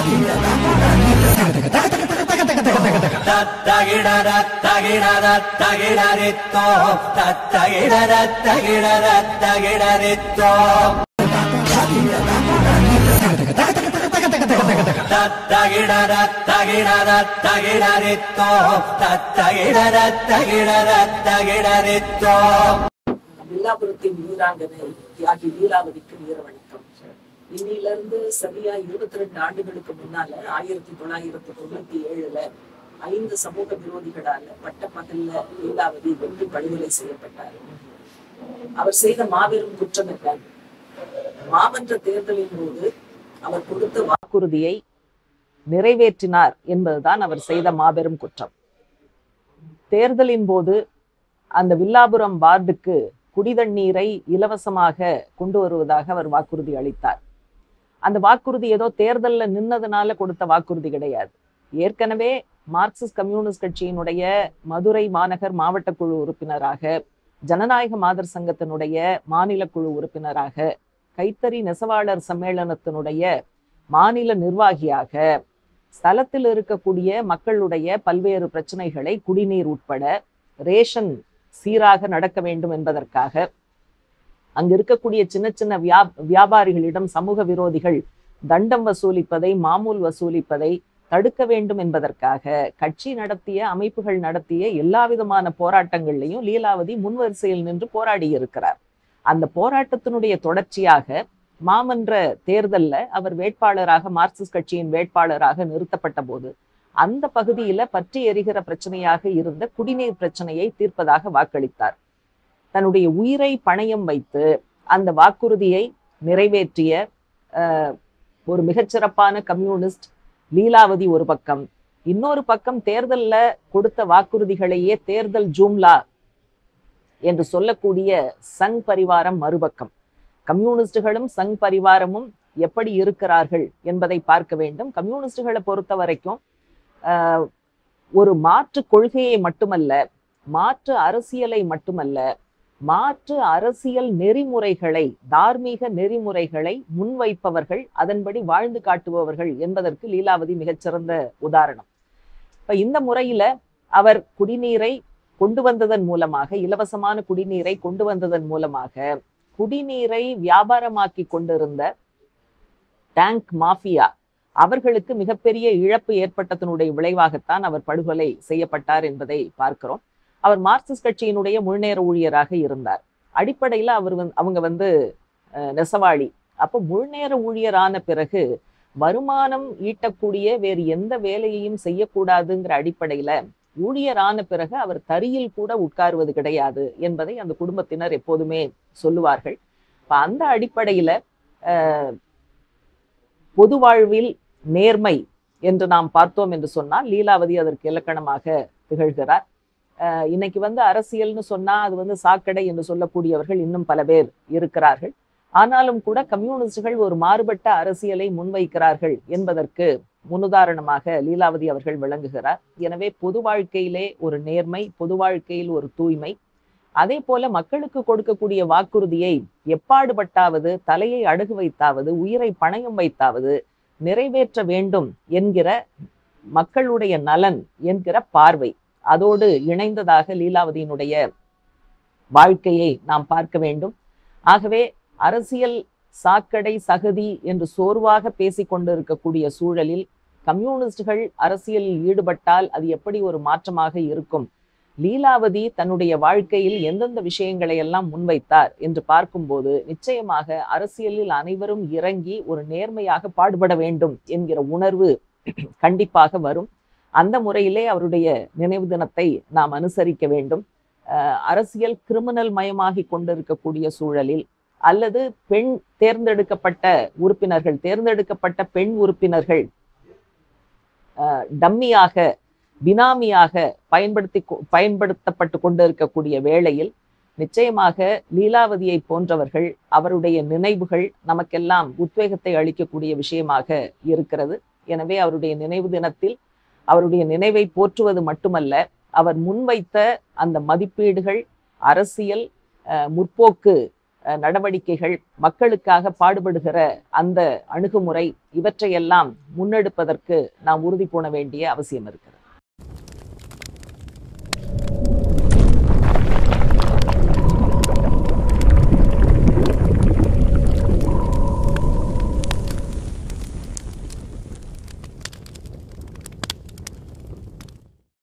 தத்தகிடர தகிடர தகிடரித்தோ தத்தகிடர தகிடர தகிடரித்தோ தத்தகிடர தகிடர தகிடரித்தோ தத்தகிடர தகிடர தகிடரித்தோ வில்லாபுரத்தின் வீராங்கனை தியாகி லீலாவதிக்கு வீர வணக்கம் இன்னிலிருந்து சரியா இருபத்தி ரெண்டு ஆண்டுகளுக்கு முன்னால ஆயிரத்தி தொள்ளாயிரத்தி தொண்ணூத்தி ஏழுல ஐந்து சமூக விரோதிகளால பட்ட பகல்ல லீலாவதி வென்று படுகொலை செய்யப்பட்டார் அவர் செய்த மாபெரும் குற்றம் என்ன மாமன்ற தேர்தலின் போது அவர் கொடுத்த வாக்குறுதியை நிறைவேற்றினார் என்பதுதான் அவர் செய்த மாபெரும் குற்றம் தேர்தலின் போது அந்த வில்லாபுரம் வார்டுக்கு குடிதண்ணீரை இலவசமாக கொண்டு வருவதாக அவர் வாக்குறுதி அளித்தார் அந்த வாக்குறுதி ஏதோ தேர்தல்ல நின்னதுனால கொடுத்த வாக்குறுதி கிடையாது ஏற்கனவே மார்க்சிஸ்ட் கம்யூனிஸ்ட் கட்சியினுடைய மதுரை மாநகர் மாவட்ட குழு உறுப்பினராக ஜனநாயக மாதர் சங்கத்தினுடைய மாநில குழு உறுப்பினராக கைத்தறி நெசவாளர் சம்மேளனத்தினுடைய மாநில நிர்வாகியாக ஸ்தலத்தில் இருக்கக்கூடிய மக்களுடைய பல்வேறு பிரச்சனைகளை குடிநீர் உட்பட ரேஷன் சீராக நடக்க வேண்டும் என்பதற்காக அங்கு இருக்கக்கூடிய சின்ன சின்ன வியா வியாபாரிகளிடம் சமூக விரோதிகள் தண்டம் வசூலிப்பதை மாமூல் வசூலிப்பதை தடுக்க வேண்டும் என்பதற்காக கட்சி நடத்திய அமைப்புகள் நடத்திய எல்லா விதமான போராட்டங்கள்லையும் லீலாவதி முன்வரிசையில் நின்று போராடி இருக்கிறார் அந்த போராட்டத்தினுடைய தொடர்ச்சியாக மாமன்ற தேர்தல்ல அவர் வேட்பாளராக மார்க்சிஸ்ட் கட்சியின் வேட்பாளராக நிறுத்தப்பட்ட போது அந்த பகுதியில பற்றி எரிகிற பிரச்சனையாக இருந்த குடிநீர் பிரச்சனையை தீர்ப்பதாக வாக்களித்தார் தன்னுடைய உயிரை பணயம் வைத்து அந்த வாக்குறுதியை நிறைவேற்றிய அஹ், ஒரு மிகச்சிறப்பான கம்யூனிஸ்ட் லீலாவதி ஒரு பக்கம் இன்னொரு பக்கம் தேர்தல்ல கொடுத்த வாக்குறுதிகளையே தேர்தல் ஜூம்லா என்று சொல்லக்கூடிய சங் பரிவாரம் மறுபக்கம் கம்யூனிஸ்டுகளும் சங் பரிவாரமும் எப்படி இருக்கிறார்கள் என்பதை பார்க்க வேண்டும் கம்யூனிஸ்டுகளை பொறுத்த வரைக்கும் ஆஹ், ஒரு மாற்று கொள்கையை மட்டுமல்ல மாற்று அரசியலை மட்டுமல்ல மாற்று அரசியல் நெறிமுறைகளை தார்மீக நெறிமுறைகளை முன்வைப்பவர்கள் அதன்படி வாழ்ந்து காட்டுபவர்கள் என்பதற்கு லீலாவதி மிகச்சிறந்த உதாரணம் இப்ப இந்த முறையில அவர் குடிநீரை கொண்டு வந்ததன் மூலமாக இலவசமான குடிநீரை கொண்டு வந்ததன் மூலமாக குடிநீரை வியாபாரமாக்கி கொண்டிருந்த டேங்க் மாஃபியா அவர்களுக்கு மிகப்பெரிய இழப்பு ஏற்பட்டதனுடைய விளைவாகத்தான் அவர் படுகொலை செய்யப்பட்டார் என்பதை பார்க்கிறோம் அவர் மார்க்சிஸ்ட் கட்சியினுடைய முழுநேர ஊழியராக இருந்தார் அடிப்படையில அவர் வந்து அவங்க வந்து அஹ், நெசவாளி அப்போ முழுநேர ஊழியரான பிறகு வருமானம் ஈட்டக்கூடிய வேறு எந்த வேலையையும் செய்யக்கூடாதுங்கிற அடிப்படையில ஊழியரான பிறகு அவர் தரியில் கூட உட்காருவது கிடையாது என்பதை அந்த குடும்பத்தினர் எப்போதுமே சொல்லுவார்கள் இப்ப அந்த அடிப்படையில அஹ், பொது வாழ்வில் நேர்மை என்று நாம் பார்த்தோம் என்று சொன்னால் லீலாவதி அதற்கு இலக்கணமாக திகழ்கிறார் அஹ், இன்னைக்கு வந்து அரசியல்னு சொன்னா அது வந்து சாக்கடை என்று சொல்லக்கூடியவர்கள் இன்னும் பல பேர் இருக்கிறார்கள் ஆனாலும் கூட கம்யூனிஸ்டுகள் ஒரு மாறுபட்ட அரசியலை முன்வைக்கிறார்கள் என்பதற்கு முன்னுதாரணமாக லீலாவதி அவர்கள் விளங்குகிறார் எனவே பொது வாழ்க்கையிலே ஒரு நேர்மை பொது வாழ்க்கையில் ஒரு தூய்மை அதே போல மக்களுக்கு கொடுக்கக்கூடிய வாக்குறுதியை எப்பாடுபட்டாவது தலையை அடகு வைத்தாவது உயிரை பணயம் வைத்தாவது நிறைவேற்ற வேண்டும் என்கிற மக்களுடைய நலன் என்கிற பார்வை அதோடு இணைந்ததாக லீலாவதியினுடைய வாழ்க்கையை நாம் பார்க்க வேண்டும் ஆகவே அரசியல் சாக்கடை சகதி என்று சோர்வாக பேசிக் கொண்டிருக்கக்கூடிய சூழலில் கம்யூனிஸ்டுகள் அரசியலில் ஈடுபட்டால் அது எப்படி ஒரு மாற்றமாக இருக்கும் லீலாவதி தன்னுடைய வாழ்க்கையில் எந்தெந்த விஷயங்களை எல்லாம் முன்வைத்தார் என்று பார்க்கும்போது நிச்சயமாக அரசியலில் அனைவரும் இறங்கி ஒரு நேர்மையாக பாடுபட வேண்டும் என்கிற உணர்வு கண்டிப்பாக வரும் அந்த முறையிலே அவருடைய நினைவு தினத்தை நாம் அனுசரிக்க வேண்டும் அஹ் அரசியல் கிரிமினல் மயமாகி கொண்டிருக்கக்கூடிய சூழலில் அல்லது பெண் தேர்ந்தெடுக்கப்பட்ட உறுப்பினர்கள் தேர்ந்தெடுக்கப்பட்ட பெண் உறுப்பினர்கள் அஹ், டம்மியாக பினாமியாக பயன்படுத்தி கொ- பயன்படுத்தப்பட்டு கொண்டிருக்கக்கூடிய வேளையில் நிச்சயமாக லீலாவதியை போன்றவர்கள் அவருடைய நினைவுகள் நமக்கெல்லாம் உத்வேகத்தை அளிக்கக்கூடிய விஷயமாக இருக்கிறது எனவே அவருடைய நினைவு தினத்தில் அவருடைய நினைவை போற்றுவது மட்டுமல்ல அவர் முன்வைத்த அந்த மதிப்பீடுகள் அரசியல் அஹ், முற்போக்கு அஹ், நடவடிக்கைகள் மக்களுக்காக பாடுபடுகிற அந்த அணுகுமுறை இவற்றையெல்லாம் முன்னெடுப்பதற்கு நாம் உறுதி பூண வேண்டிய அவசியம் இருக்கு